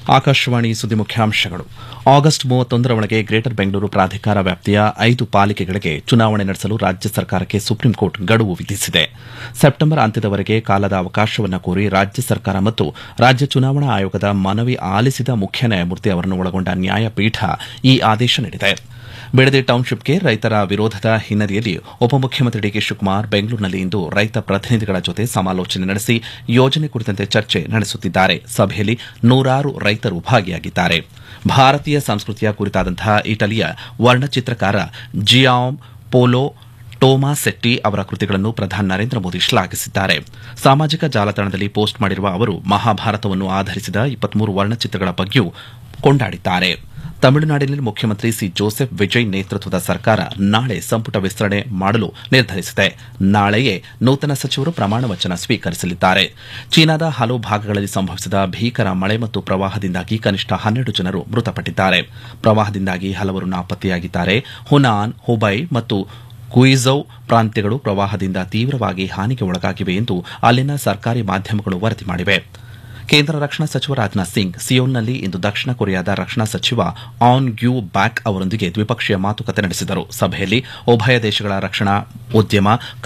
ಆಕಾಶವಾಣಿ ಸುದ್ದಿ ಮುಖ್ಯಾಂಶಗಳು ಆಗಸ್ಟ್ ಮೂವತ್ತೊಂದರ ಒಳಗೆ ಗ್ರೇಟರ್ ಬೆಂಗಳೂರು ಪ್ರಾಧಿಕಾರ ವ್ಯಾಪ್ತಿಯ ಐದು ಪಾಲಿಕೆಗಳಿಗೆ ಚುನಾವಣೆ ನಡೆಸಲು ರಾಜ್ಯ ಸರ್ಕಾರಕ್ಕೆ ಸುಪ್ರೀಂಕೋರ್ಟ್ ಗಡುವು ವಿಧಿಸಿದೆ ಸೆಪ್ಟೆಂಬರ್ ಅಂತ್ಯದವರೆಗೆ ಕಾಲದ ಅವಕಾಶವನ್ನು ಕೋರಿ ರಾಜ್ಯ ಸರ್ಕಾರ ಮತ್ತು ರಾಜ್ಯ ಚುನಾವಣಾ ಆಯೋಗದ ಮನವಿ ಆಲಿಸಿದ ಮುಖ್ಯ ನ್ಯಾಯಮೂರ್ತಿ ಅವರನ್ನು ಒಳಗೊಂಡ ನ್ಯಾಯಪೀಠ ಈ ಆದೇಶ ನೀಡಿದೆ ಬಿಡದಿ ಟೌನ್ಶಿಪ್ಗೆ ರೈತರ ವಿರೋಧದ ಹಿನ್ನೆಲೆಯಲ್ಲಿ ಉಪಮುಖ್ಯಮಂತ್ರಿ ಡಿಕೆ ಶಿವಕುಮಾರ್ ಬೆಂಗಳೂರಿನಲ್ಲಿ ಇಂದು ರೈತ ಪ್ರತಿನಿಧಿಗಳ ಜೊತೆ ಸಮಾಲೋಚನೆ ನಡೆಸಿ ಯೋಜನೆ ಕುರಿತಂತೆ ಚರ್ಚೆ ನಡೆಸುತ್ತಿದ್ದಾರೆ ಸಭೆಯಲ್ಲಿ ನೂರಾರು ರೈತರು ಭಾಗಿಯಾಗಿದ್ದಾರೆ ಭಾರತೀಯ ಸಂಸ್ಕೃತಿಯ ಕುರಿತಾದಂತಹ ಇಟಲಿಯ ವರ್ಣಚಿತ್ರಕಾರ ಜಿಯಾಮ್ ಪೋಲೋ ಟೋಮಾಸೆಟ್ಟಿ ಅವರ ಕೃತಿಗಳನ್ನು ಪ್ರಧಾನಿ ನರೇಂದ್ರ ಮೋದಿ ಶ್ಲಾಘಿಸಿದ್ದಾರೆ ಸಾಮಾಜಿಕ ಜಾಲತಾಣದಲ್ಲಿ ಪೋಸ್ಟ್ ಮಾಡಿರುವ ಅವರು ಮಹಾಭಾರತವನ್ನು ಆಧರಿಸಿದ ಇಪ್ಪತ್ಮೂರು ವರ್ಣಚಿತ್ರಗಳ ಬಗ್ಗೆಯೂ ಕೊಂಡಾಡಿದ್ದಾರೆ ತಮಿಳುನಾಡಿನಲ್ಲಿ ಮುಖ್ಯಮಂತ್ರಿ ಸಿ ಜೋಸೆಫ್ ವಿಜಯ್ ನೇತೃತ್ವದ ಸರ್ಕಾರ ನಾಳೆ ಸಂಪುಟ ವಿಸ್ತರಣೆ ಮಾಡಲು ನಿರ್ಧರಿಸಿದೆ ನಾಳೆಯೇ ನೂತನ ಸಚಿವರು ಪ್ರಮಾಣ ವಚನ ಸ್ವೀಕರಿಸಲಿದ್ದಾರೆ ಚೀನಾದ ಹಲವು ಭಾಗಗಳಲ್ಲಿ ಸಂಭವಿಸಿದ ಭೀಕರ ಮಳೆ ಮತ್ತು ಪ್ರವಾಹದಿಂದಾಗಿ ಕನಿಷ್ಠ ಹನ್ನೆರಡು ಜನರು ಮೃತಪಟ್ಟಿದ್ದಾರೆ ಪ್ರವಾಹದಿಂದಾಗಿ ಹಲವರು ನಾಪತ್ತೆಯಾಗಿದ್ದಾರೆ ಹುನಾನ್ ಹುಬೈ ಮತ್ತು ಗುಯಿಝೌ ಪ್ರಾಂತ್ಯಗಳು ಪ್ರವಾಹದಿಂದ ತೀವ್ರವಾಗಿ ಹಾನಿಗೆ ಒಳಗಾಗಿವೆ ಎಂದು ಅಲ್ಲಿನ ಸರ್ಕಾರಿ ಮಾಧ್ಯಮಗಳು ವರದಿ ಮಾಡಿವೆ ಕೇಂದ್ರ ರಕ್ಷಣಾ ಸಚಿವ ರಾಜನಾಥ್ ಸಿಂಗ್ ಸಿಯೋಲ್ನಲ್ಲಿ ಇಂದು ದಕ್ಷಿಣ ಕೊರಿಯಾದ ರಕ್ಷಣಾ ಸಚಿವ ಆನ್ ಗ್ಯೂ ಬ್ಯಾಕ್ ಅವರೊಂದಿಗೆ ದ್ವಿಪಕ್ಷೀಯ ಮಾತುಕತೆ ನಡೆಸಿದರು ಸಭೆಯಲ್ಲಿ ಉಭಯ ದೇಶಗಳ ರಕ್ಷಣಾ ಉದ್ಯಮ